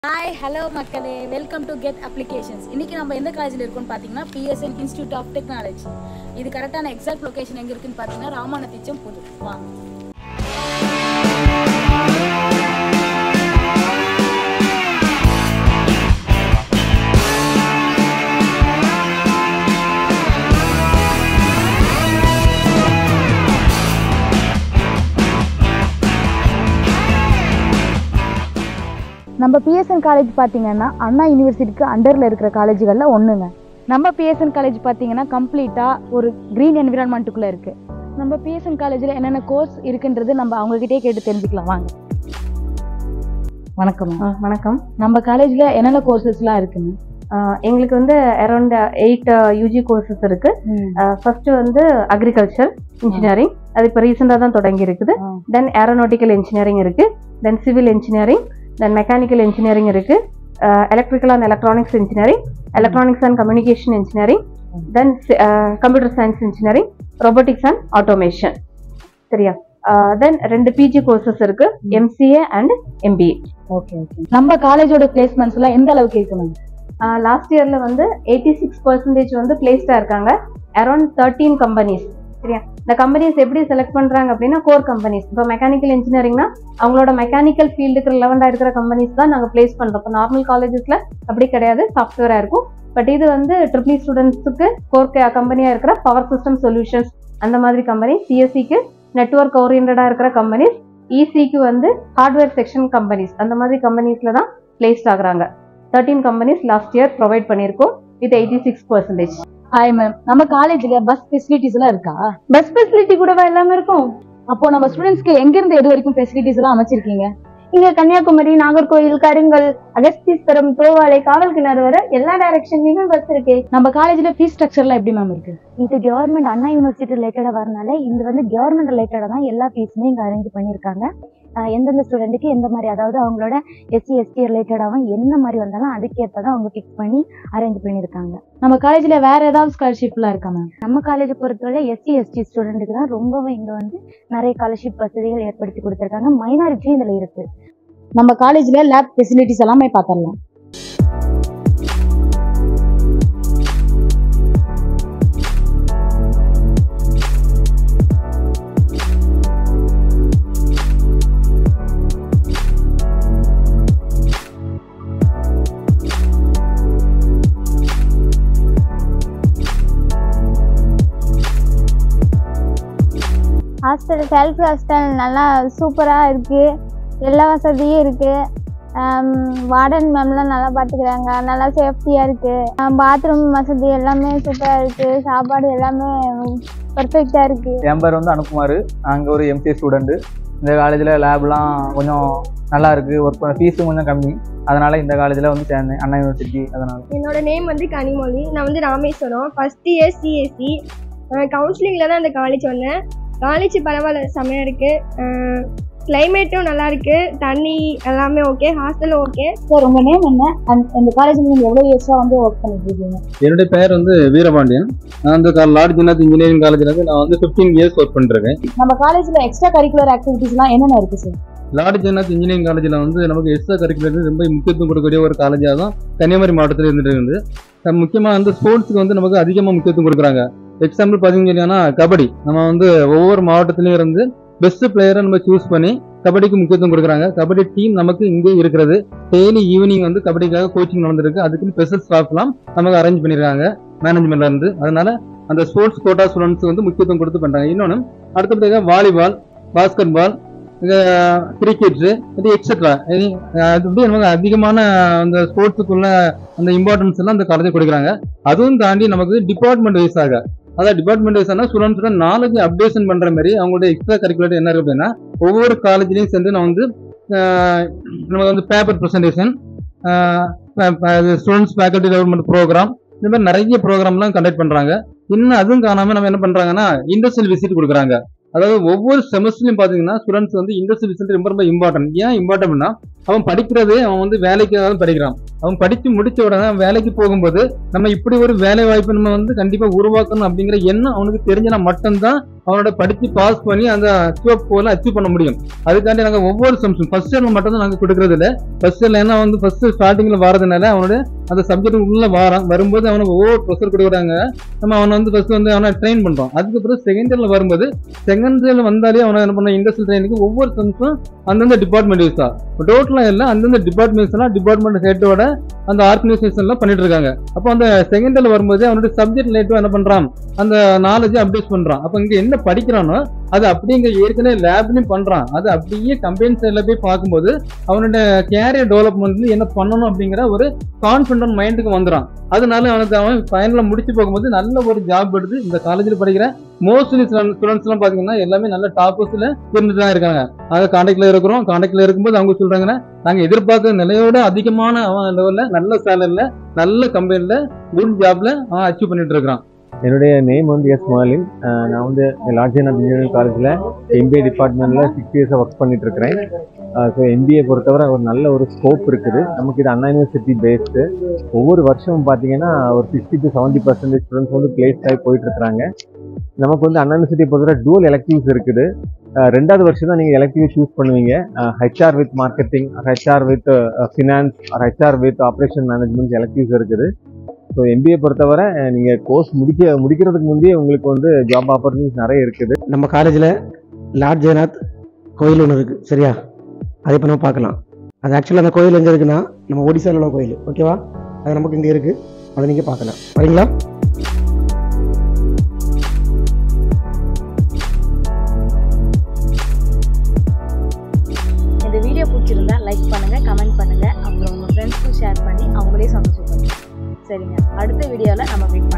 Hi hello மக்களே welcome to get applications இன்னைக்கு நம்ம எந்த காலேஜில் இருக்கோம்னு பார்த்தீங்கன்னா பிஎஸ்என் இன்ஸ்டியூட் ஆஃப் டெக்னாலஜி இது கரெக்டான எக்ஸாக்ட் லொகேஷன் எங்கே இருக்குன்னு பார்த்தீங்கன்னா ராமானத்திச்சம் புது வாங்க நம்ம பிஎஸ்என் காலேஜ் பார்த்தீங்கன்னா அண்ணா யூனிவர்சிட்டிக்கு அண்டரில் இருக்கிற காலேஜுகளில் ஒன்றுங்க நம்ம பிஎஸ்என் காலேஜ் பார்த்தீங்கன்னா கம்ப்ளீட்டாக ஒரு க்ரீன் என்விரான்மெண்ட்டுக்குள்ளே இருக்குது நம்ம பிஎஸ்என் காலேஜில் என்னென்ன கோர்ஸ் இருக்குன்றது நம்ம அவங்ககிட்டே கேட்டு தெரிஞ்சுக்கலாம் வாங்க வணக்கம் வணக்கம் நம்ம காலேஜில் என்னென்ன கோர்சஸ்லாம் இருக்குங்க ஆஹ் எங்களுக்கு வந்து அரௌண்ட் எயிட் யூஜி கோர்சஸ் இருக்கு ஃபர்ஸ்ட் வந்து அக்ரிகல்ச்சர் இன்ஜினியரிங் அது இப்போ ரீசெண்டாக தான் தொடங்கி இருக்குது ஆ. தென் ஏரோநாட்டிக்கல் இன்ஜினியரிங் இருக்கு then civil engineering then mechanical engineering இருக்கு electrical and electronics engineering electronics and communication engineering then computer science engineering robotics and automation சரியா தென் ரெண்டு பிஜி கோர்சஸ் இருக்கு MCA and MBA okay okay நம்ம காலேஜோட பிளேஸ்மெண்ட்ஸ்லாம் எந்த அளவுக்கு இருக்குங்க லாஸ்ட் இயர்ல வந்து எயிட்டி சிக்ஸ் பர்சன்டேஜ் வந்து பிளேஸ்டா இருக்காங்க அரௌண்ட் தேர்ட்டீன் கம்பெனிஸ் சரியா இந்த கம்பெனிஸ் எப்படி செலக்ட் பண்றாங்க அப்படின்னா கோர் கம்பெனிஸ் இப்போ மெக்கானிக்கல் இன்ஜினியரிங்னா அவங்களோட மெக்கானிக்கல் ஃபீல்டுக்கு ரிலவெண்டா இருக்கிற கம்பெனிஸ் தான் நாங்கள் பிளேஸ் பண்றோம் இப்போ நார்மல் காலேஜஸ்ல அப்படி கிடையாது சாஃப்ட்வேரா இருக்கும் பட் இது வந்து ட்ரிபிள் ஸ்டூடெண்ட்ஸுக்கு கோர் கம்பெனியா இருக்கிற பவர் சிஸ்டம் சொல்யூஷன்ஸ் அந்த மாதிரி கம்பெனி சிஎஸ்சிக்கு நெட்ஒர்க் ஓரியன்டா இருக்கிற கம்பெனிஸ் இசிக்கு வந்து ஹார்ட்வேர் செக்ஷன் கம்பெனிஸ் அந்த மாதிரி கம்பெனிஸ்ல தான் பிளேஸ்ட் ஆகுறாங்க thirteen companies last year provide பண்ணியிருக்கோம் with eighty six percentage hi ma'am நம்ம காலேஜில் பஸ் ஃபெசிலிட்டிஸ் எல்லாம் இருக்கா பஸ் ஃபெசிலிட்டி கூடவா எல்லாமே இருக்கும் அப்போ நம்ம ஸ்டூடெண்ட்ஸ்க்கு எங்கேருந்து எது வரைக்கும் ஃபெசிலிட்டிஸ் எல்லாம் அமைச்சிருக்கீங்க இங்க கன்னியாகுமரி நாகர்கோயில் கருங்கல் அகஸ்தீஸ்வரம் தோவாலை காவல் கிணறு வரை எல்லா டைரக்ஷன்லயும் பஸ் இருக்கு நம்ம காலேஜில் ஃபீஸ் ஸ்ட்ரக்சர்லாம் எப்படி மேம் இருக்கு இது கவர்மெண்ட் அண்ணா யூனிவர்சிட்டி ரிலேட்டடா வரனால இது வந்து கவர்மெண்ட் ரிலேட்டடா தான் எல்லா ஃபீஸுமே இங்க அரேஞ்ச் பண்ணியிருக்காங்க ஆஹ் எந்தெந்த ஸ்டூடெண்ட்டுக்கு எந்த மாதிரி அதாவது அவங்களோட எஸ்சி எஸ்டி ரிலேட்டடாகவும் என்ன மாதிரி வந்தாலும் அதுக்கேற்ப தான் அவங்க ஃபிக்ஸ் பண்ணி அரேஞ்ச் பண்ணியிருக்காங்க நம்ம காலேஜில் வேற ஏதாவது ஸ்காலர்ஷிப்லாம் இருக்கா மேம் நம்ம காலேஜை பொறுத்தவரை எஸ்சி எஸ்டி ஸ்டூடெண்ட்டுக்கு தான் ரொம்பவும் இங்க வந்து நிறைய ஸ்காலர்ஷிப் வசதிகள் ஏற்படுத்தி கொடுத்துருக்காங்க மைனாரிட்டியும் இதுல இருக்கு நம்ம காலேஜில் லேப் ஃபெசிலிட்டிஸ் எல்லாமே பார்த்துடலாம் ஹாஸ்டல் செல்ஃப் ஹாஸ்டல் நல்லா சூப்பராக இருக்குது எல்லா வசதியும் இருக்குது வார்டன் மேம்லாம் நல்லா பார்த்துக்கிறாங்க நல்லா சேஃப்டியாக இருக்குது பாத்ரூம் வசதி எல்லாமே சூப்பராக இருக்குது சாப்பாடு எல்லாமே பர்ஃபெக்டாக இருக்குது என் பேர் வந்து அனுப்புமார் நாங்கள் ஒரு எம்சிஏ ஸ்டூடெண்ட்டு இந்த காலேஜில் லேப்லாம் கொஞ்சம் நல்லா இருக்குது ஒர்க் பண்ண ஃபீஸும் கொஞ்சம் கம்மி அதனால் இந்த காலேஜில் வந்து சேர்ந்தேன் அண்ணா யூனிவர்சிட்டி அதனால் என்னோட நேம் வந்து கனிமொழி நான் வந்து ராமேஸ்வரம் ஃபர்ஸ்ட் இயர் சிஎஸ்சி கவுன்சிலிங்கில் தான் இந்த காலேஜ் வந்தேன் காலேஜ் பரவாயில்ல செம்மையாக இருக்குது கிளைமேட்டும் நல்லா இருக்கு தண்ணி எல்லாமே ஓகே ஹாஸ்டலும் ஓகே சார் உங்கள் நேம் என்ன அண்ட் இந்த காலேஜில் நீங்கள் எவ்வளோ இயர்ஸாக வந்து ஒர்க் பண்ணிட்டு இருக்கீங்க என்னுடைய பெயர் வந்து வீரபாண்டியன் நான் வந்து கா- லார்ட் ஜினாத் இன்ஜினியரிங் காலேஜில் வந்து நான் வந்து ஃபிஃப்டீன் இயர்ஸ் ஒர்க் பண்ணிருக்கேன் நம்ம காலேஜில் எக்ஸ்ட்ரா கரிக்குலர் ஆக்டிவிட்டீஸ்லாம் என்னென்ன இருக்குது சார் லார்ட் ஜினாத் இன்ஜினியரிங் காலேஜில் வந்து நமக்கு எக்ஸ்ட்ரா கரிக்குலர் ரொம்ப முக்கியத்துவம் கொடுக்கக்கூடிய ஒரு காலேஜாக தான் கன்னியாகுமரி மாவட்டத்தில் இருந்துட்டு இருக்குது முக்கியமாக வந்து ஸ்போர்ட்ஸுக்கு வந்து நமக்கு அதிகமாக முக்கியத்துவம் கொடுக்குறாங்க எக்ஸாம்பிள் பார்த்தீங்கன்னா கபடி நம்ம வந்து ஒவ்வொரு மாவட்டத்திலையும் இருந்து பெஸ்ட் பிளேயரை நம்ம சூஸ் பண்ணி கபடிக்கு முக்கியத்துவம் கொடுக்குறாங்க கபடி டீம் நமக்கு இங்கே இருக்கிறது டெய்லி ஈவினிங் வந்து கபடிக்காக கோச்சிங் நடந்திருக்கு அதுக்கு ஸ்பெஷல் ஸ்டாஃப்லாம் நமக்கு அரேஞ்ச் பண்ணியிருக்காங்க மேனேஜ்மெண்ட்ல இருந்து அதனால அந்த ஸ்போர்ட்ஸ் கோட்டா ஸ்டூடெண்ட்ஸ் வந்து முக்கியத்துவம் கொடுத்து பண்றாங்க இன்னொன்று அடுத்தபடியாக வாலிபால் பாஸ்கெட் பால் கிரிக்கெட் இது எக்ஸெட்ரா அது எப்படி நமக்கு அதிகமான அந்த ஸ்போர்ட்ஸுக்குள்ள அந்த இம்பார்ட்டன்ஸ் எல்லாம் அந்த காலேஜ் கொடுக்குறாங்க அதுவும் தாண்டி நமக்கு டிபார்ட்மெண்ட் வைஸாக அதாவது டிபார்ட்மெண்ட் வைஸாக ஸ்டூடெண்ட்ஸோட நாலேஜ் அப்டேஷன் பண்ற மாதிரி அவங்களோட எக்ஸ்ட்ரா கரிக்குலர் என்ன இருக்கு அப்படின்னா ஒவ்வொரு காலேஜ்லையும் சென்று நான் வந்து ஆஹ், நமக்கு வந்து paper presentation students faculty development program இந்த மாதிரி நிறைய ப்ரோக்ராம்லாம் கண்டக்ட் பண்றாங்க இன்னும் அதுவும் காணாம நம்ம என்ன பண்றாங்கன்னா இண்டஸ்ட்ரியல் விசிட் கொடுக்குறாங்க அதாவது ஒவ்வொரு செமஸ்டர்லையும் பாத்தீங்கன்னா ஸ்டூடெண்ட்ஸ் வந்து இண்டஸ்ட்ரியல் விசிட் ரொம்ப ரொம்ப இம்பார்ட்டன்ட் ஏன் இம்பார்ட்டன்ட்னா அவன் படிக்கிறதே அவன் வந்து வேலைக்காக தான் படிக்கிறான் அவன் படிச்சு முடிச்ச உடனே அவன் வேலைக்கு போகும்போது நம்ம இப்படி ஒரு வேலை வாய்ப்பு நம்ம வந்து கண்டிப்பா உருவாக்கணும் அப்படிங்கிற எண்ணம் அவனுக்கு தெரிஞ்சனா மட்டும்தான் அவனோட படிச்சு பாஸ் பண்ணி அந்த அச்சீவ் போல அச்சீவ் பண்ண முடியும் அதுக்காண்டி நாங்க ஒவ்வொரு சம்சம் ஃபர்ஸ்ட் இயர்ல மட்டும் தான் நாங்க கொடுக்கறது இல்ல ஃபர்ஸ்ட் இயர்ல ஏன்னா வந்து ஃபர்ஸ்ட் ஸ்டார்டிங்ல வரதுனால அவனோட அந்த சப்ஜெக்ட் உள்ள வாரான் வரும்போது அவனுக்கு ஒவ்வொரு ப்ரெஷர் கொடுக்குறாங்க நம்ம அவனை வந்து ஃபர்ஸ்ட் வந்து அவனை ட்ரெயின் பண்றோம் அதுக்கப்புறம் செகண்ட் இயர்ல வரும்போது செகண்ட் இயர்ல வந்தாலே அவனை என்ன பண்ண இண்டஸ்ட்ரியல் ட்ரைனிங்க்கு ஒவ்வொரு சம்ஸும் அந்தந்த டிபார்ட்மெண்ட் யூஸா டோட்டலா இல்ல அந்தந்த டிபார்ட்மெண்ட்ஸ் எல்லாம் டிபார்ட்மெண்ட் ஹெட்டோட அந்த ஆர்கனைசேஷன்ல பண்ணிட்டு இருக்காங்க அப்போ அந்த செகண்ட் இயர்ல வரும்போது அவனோட சப்ஜெக்ட் ரிலேட்டிவா என்ன பண்றான் அந்த நாலேஜ் அப்டேட் பண்றான் அப்ப இங்க என்ன படிக்கிறானோ அது அப்படியே இங்க ஏற்கனவே லேப்லயும் பண்றான் அது அப்படியே கம்பெனி சைட்ல போய் பார்க்கும்போது அவனோட கேரியர் டெவலப்மெண்ட் என்ன பண்ணணும் அப்படிங்கிற ஒரு கான்பிடன்ட் மைண்டுக்கு வந்துடும் அதனால அவனுக்கு அவன் ஃபைனலாக முடிச்சு போகும்போது நல்ல ஒரு ஜாப் எடுத்து இந்த காலேஜில் படிக்கிற மோஸ்ட்லி ஸ்டூடெண்ட்ஸ் எல்லாம் பாத்தீங்கன்னா எல்லாமே நல்ல டாப்பர்ஸ்ல இருந்துட்டு தான் இருக்காங்க நாங்க கான்டாக்ட்ல இருக்கிறோம் கான்டாக்ட்ல இருக்கும்போது அவங்க சொல்றாங்கன்னா நாங்க எதிர்பார்க்குற நிலையோட அதிகமான அவன் லெவல்ல நல்ல சேலரில நல்ல கம்பெனில குட் ஜாப்ல அவன் அச்சீவ் பண்ணிட்டு இருக்கிறான் என்னுடைய நேம் வந்து எஸ் மாலின் அஹ் நான் வந்து லார்ஜிநாத் இன்ஜினியரிங் காலேஜில் எம்பிஏ டிபார்ட்மெண்ட்டில் சிக்ஸ் இயர்ஸாக ஒர்க் பண்ணிட்டு இருக்கிறேன் ஸோ எம்பிஏ பொறுத்தவரை ஒரு நல்ல ஒரு ஸ்கோப் இருக்குது நமக்கு இது அண்ணா யூனிவர்சிட்டி பேஸ்டு ஒவ்வொரு வருஷமும் பார்த்தீங்கன்னா ஒரு sixty to seventy percentage students வந்து பிளேஸ் ஆகி போயிட்டு இருக்கிறாங்க நமக்கு வந்து அண்ணா யூனிவர்சிட்டி பொறுத்தவரை டூவல் எலக்டிவ்ஸ் இருக்குது அஹ் ரெண்டாவது வருஷம் தான் நீங்கள் எலக்டிவ் சூஸ் பண்ணுவீங்க HR with marketing HR with finance HR with operation management electives இருக்குது ஸோ எம்பிஏ பொறுத்தவரை அஹ் நீங்க கோர்ஸ் முடிக்க முடிக்கிறதுக்கு முந்தைய உங்களுக்கு வந்து ஜாப் ஆப்பர்ச்சுனிட்டிஸ் நிறைய இருக்குது நம்ம காலேஜில் லார்ட் ஜெயநாத் கோயில் ஒன்று இருக்குது சரியா அதை இப்போ நம்ம பார்க்கலாம் அது ஆக்சுவலாக அந்த கோயில் எங்கே இருக்குன்னா நம்ம ஒடிசாவில் உள்ள கோயில் ஓகேவா அது நமக்கு இங்கே இருக்குது அதை நீங்கள் பார்க்கலாம் சரிங்களா இந்த வீடியோ பிடிச்சிருந்தா லைக் பண்ணுங்க கமெண்ட் பண்ணுங்க அப்புறம் உங்க ஃப்ரெண்ட்ஸ்க்கும் ஷேர் பண்ணி அவங்களே சந்தோஷப்படுங்க சரிங்க அடுத்த வீடியோவில் நம்ம மீட்